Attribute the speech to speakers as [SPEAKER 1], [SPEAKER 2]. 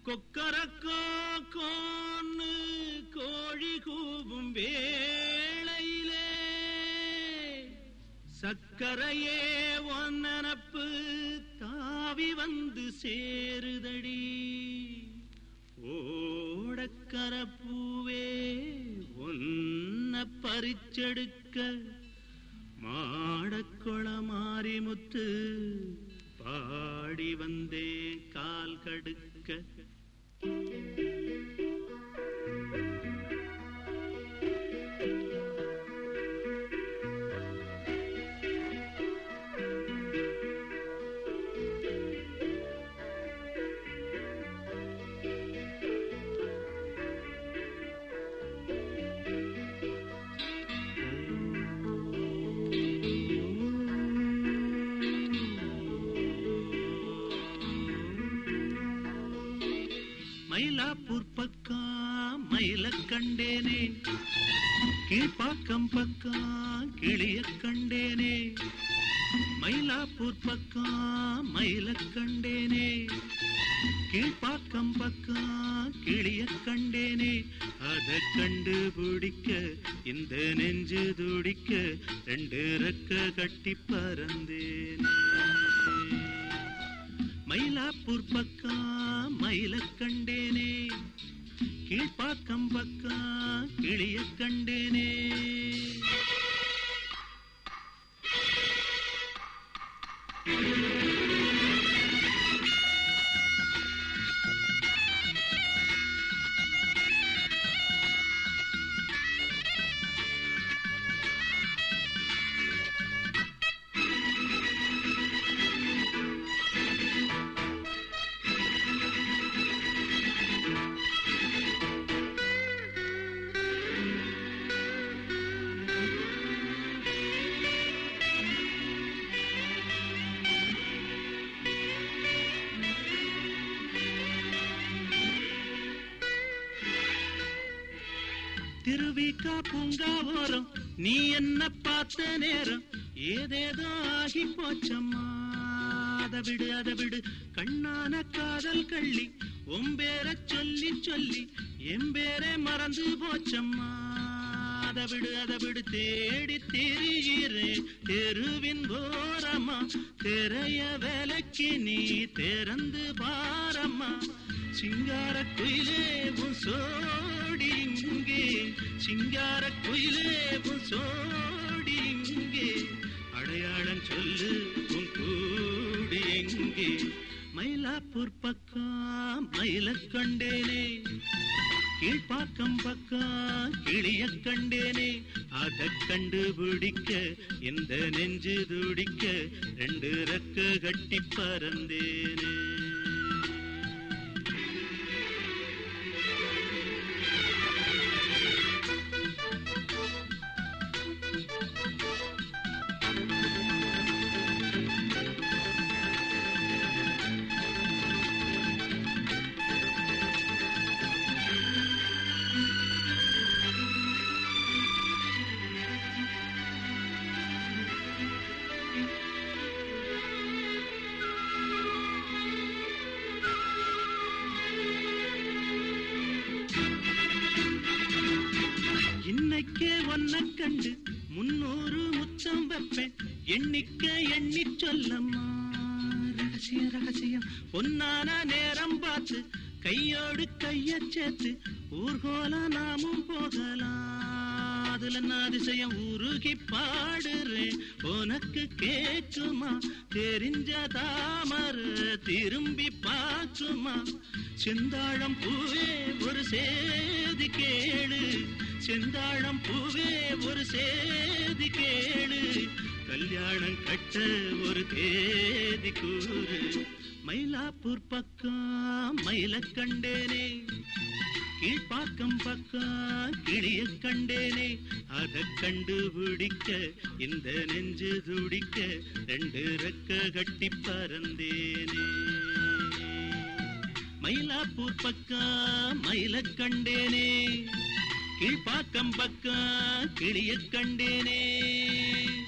[SPEAKER 1] கொக்கரக்கோ கோன்னு கோழி கூவும் வேளையிலே சக்கரையே ஒன்னனப்பு தாவி வந்து சேருதடி ஓடக்கரப்பூவே ஒன்ன பறிச்செடுக்க மாடக்குள மாரிமுத்து பாடி வந்தே கால் கடுக்க மயிலாப்பூர் பக்கா மயில கண்டேனே கீழ்ப்பாக்கம் பக்கா கிளிய கண்டேனே மயிலாப்பூர் பக்கா மயில கண்டேனே கீழ்ப்பாக்கம் பக்கா கிளிய கண்டேனே அத கண்டுபிடிக்க இந்த நெஞ்சு துடிக்க ரெண்டு ரெக்க கட்டி பறந்தேனே மயிலாப்பூர் பக்கா மயில கண்டேனே கீழ்ப்பாக்கம் பக்கா கிளிய கண்டேனே திருவிக்கா பூங்கா ஓரம் நீ என்ன பார்த்த நேரம் ஏதேதோ ஆகி போச்சம்மா அத விடு அத விடு கண்ணான காதல் கள்ளி ஒம்பேர சொல்லி சொல்லி எம்பேரே மறந்து போச்சம்மா அத விடு அத விடு தேடி திரிகிறேன் தெருவின் ஓரமா திரைய வேலைக்கு நீ திறந்து பாரம்மா சிங்கார குயிலே உன் சோடி இங்கே சிங்கார குயிலே உன் சோடி இங்கே அடையாளம் சொல்லு உன் கூடி எங்கே மயிலாப்பூர் பக்கா மயில கண்டேனே கீழ்ப்பாக்கம் பக்கா கிளிய கண்டேனே அத கண்டுபிடிக்க இந்த நெஞ்சு துடிக்க ரெண்டு ரெக்க கட்டி பறந்தேனே இன்னைக்கே ஒன்ன கண்டு முன்னூறு முத்தம் வைப்பேன் எண்ணிக்க எண்ணி சொல்லம்மா ரகசியம் ரகசியம் பொன்னான நேரம் பார்த்து கையோடு கைய சேர்த்து ஊர்கோல நாமும் போகலாம் அதுல நான் அதிசயம் உருகி பாடுறேன் உனக்கு கேட்குமா தெரிஞ்ச தாமர திரும்பி பார்க்குமா செந்தாழம் பூவே ஒரு சேதி கேளு செந்தாழம் பூவே ஒரு சேதி கேளு கல்யாணம் கட்ட ஒரு தேதி கூறு மயிலாப்பூர் பக்கம் மயில கண்டேனே கீழ்ப்பாக்கம் பக்கா கிளிய கண்டேனே அத கண்டுபிடிக்க இந்த நெஞ்சு துடிக்க ரெண்டு ரெக்க கட்டி பறந்தேனே மயிலாப்பூர் பக்கா மயில கண்டேனே கீழ்ப்பாக்கம் பக்கா கிளிய கண்டேனே